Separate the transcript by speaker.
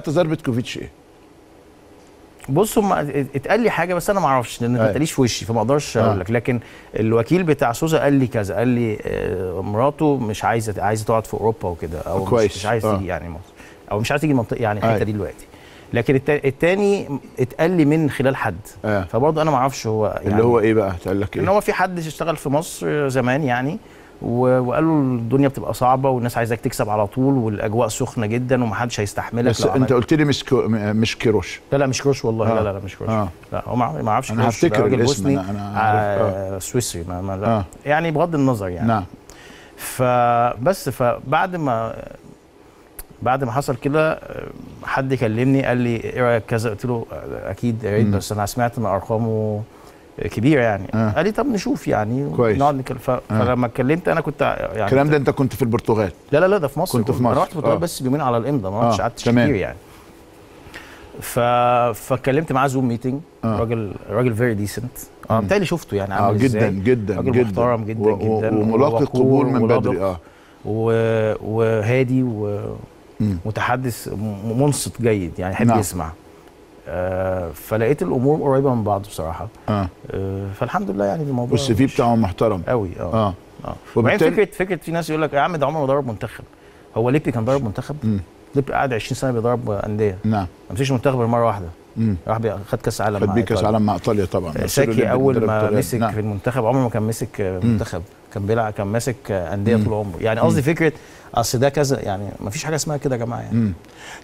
Speaker 1: اعتذار بيتكوفيتش ايه؟
Speaker 2: بص هم اتقال لي حاجه بس انا ما اعرفش لان ما
Speaker 1: أيوة.
Speaker 2: اتقاليش في وشي فما اقدرش
Speaker 1: آه.
Speaker 2: اقول لك لكن الوكيل بتاع سوزا قال لي كذا قال لي آه، مراته مش عايزه عايزه تقعد في اوروبا وكده او
Speaker 1: كويس.
Speaker 2: مش, مش عايز
Speaker 1: آه.
Speaker 2: تيجي يعني مصر او مش عايز تيجي المنطقه يعني الحته
Speaker 1: أيوة.
Speaker 2: دي دلوقتي لكن التا- التاني اتقال لي من خلال حد
Speaker 1: آه.
Speaker 2: فبرضه انا ما اعرفش هو يعني
Speaker 1: اللي هو ايه بقى؟ تقول لك
Speaker 2: ان
Speaker 1: ايه؟
Speaker 2: هو في حد اشتغل في مصر زمان يعني و- وقال له الدنيا بتبقى صعبه والناس عايزاك تكسب على طول والاجواء سخنه جدا ومحدش هيستحملك
Speaker 1: بس
Speaker 2: لو
Speaker 1: انت
Speaker 2: عملت-
Speaker 1: قلت لي مش كو... م- مش كيروش
Speaker 2: لا لا مش كروش والله
Speaker 1: آه.
Speaker 2: لا لا لا مش كروش
Speaker 1: آه.
Speaker 2: لا هو ما ما اعرفش
Speaker 1: أنا
Speaker 2: كروش، ده
Speaker 1: هفتكر
Speaker 2: راجل
Speaker 1: الاسم،
Speaker 2: بوسني
Speaker 1: أنا- أنا عارف.
Speaker 2: آه سويسري ما, ما لا
Speaker 1: آه.
Speaker 2: يعني بغض النظر يعني
Speaker 1: نعم
Speaker 2: فبس فبعد ما بعد ما حصل كده آه، حد كلمني قال لي ايه رايك كذا قلت له آه، اكيد يا ريت
Speaker 1: مم.
Speaker 2: بس انا سمعت ان ارقامه كبيره يعني
Speaker 1: آه.
Speaker 2: قال لي طب نشوف يعني
Speaker 1: كويس.
Speaker 2: نقعد نتكلم ف... فلما اتكلمت انا كنت يعني
Speaker 1: الكلام ده انت كنت في البرتغال
Speaker 2: لا لا لا ده في مصر
Speaker 1: كنت في
Speaker 2: انا
Speaker 1: مصر.
Speaker 2: رحت البرتغال
Speaker 1: آه.
Speaker 2: بس بيومين على الامضاء ما رحتش
Speaker 1: آه،
Speaker 2: قعدتش
Speaker 1: تمام.
Speaker 2: كتير يعني ف فاتكلمت معاه زوم ميتنج
Speaker 1: آه.
Speaker 2: راجل راجل فيري ديسنت اه
Speaker 1: مم.
Speaker 2: بالتالي شفته يعني
Speaker 1: اه
Speaker 2: عامل
Speaker 1: جدا
Speaker 2: ازاي
Speaker 1: جدا
Speaker 2: راجل
Speaker 1: جدا
Speaker 2: محترم جدا
Speaker 1: و- و-
Speaker 2: جدا
Speaker 1: وملاقي
Speaker 2: ووقور
Speaker 1: قبول من
Speaker 2: ولبق
Speaker 1: بدري اه
Speaker 2: و- وهادي
Speaker 1: مم.
Speaker 2: ومتحدث م- منصت جيد يعني يحب
Speaker 1: نعم.
Speaker 2: يسمع آه فلقيت الامور قريبه من بعض بصراحه
Speaker 1: اه
Speaker 2: آه فالحمد لله يعني الموضوع
Speaker 1: والسي في
Speaker 2: مش
Speaker 1: بتاعه محترم
Speaker 2: قوي اه
Speaker 1: اه
Speaker 2: اه وبعدين
Speaker 1: وبالتالي
Speaker 2: فكره فكره في ناس يقول لك يا عم ده عمره ما ضرب منتخب هو ليبي كان ضرب منتخب
Speaker 1: مم.
Speaker 2: ليبي قعد 20 سنه بيضرب انديه
Speaker 1: نعم
Speaker 2: ما مسكش منتخب غير مره واحده
Speaker 1: مم.
Speaker 2: راح بي- خد كاس عالم
Speaker 1: خد
Speaker 2: مع
Speaker 1: بيه كاس
Speaker 2: إيطاليا.
Speaker 1: عالم مع ايطاليا طبعا
Speaker 2: آه،
Speaker 1: بس له
Speaker 2: ساكي
Speaker 1: ليبي
Speaker 2: اول
Speaker 1: مدرب
Speaker 2: ما
Speaker 1: إيطاليا.
Speaker 2: مسك
Speaker 1: نعم.
Speaker 2: في المنتخب عمره ما كان مسك آه، منتخب كان بيلعب كان ماسك آه، انديه
Speaker 1: مم.
Speaker 2: طول عمره يعني قصدي فكره اصل ده كذا يعني ما فيش حاجه اسمها كده يا جماعه يعني
Speaker 1: مم.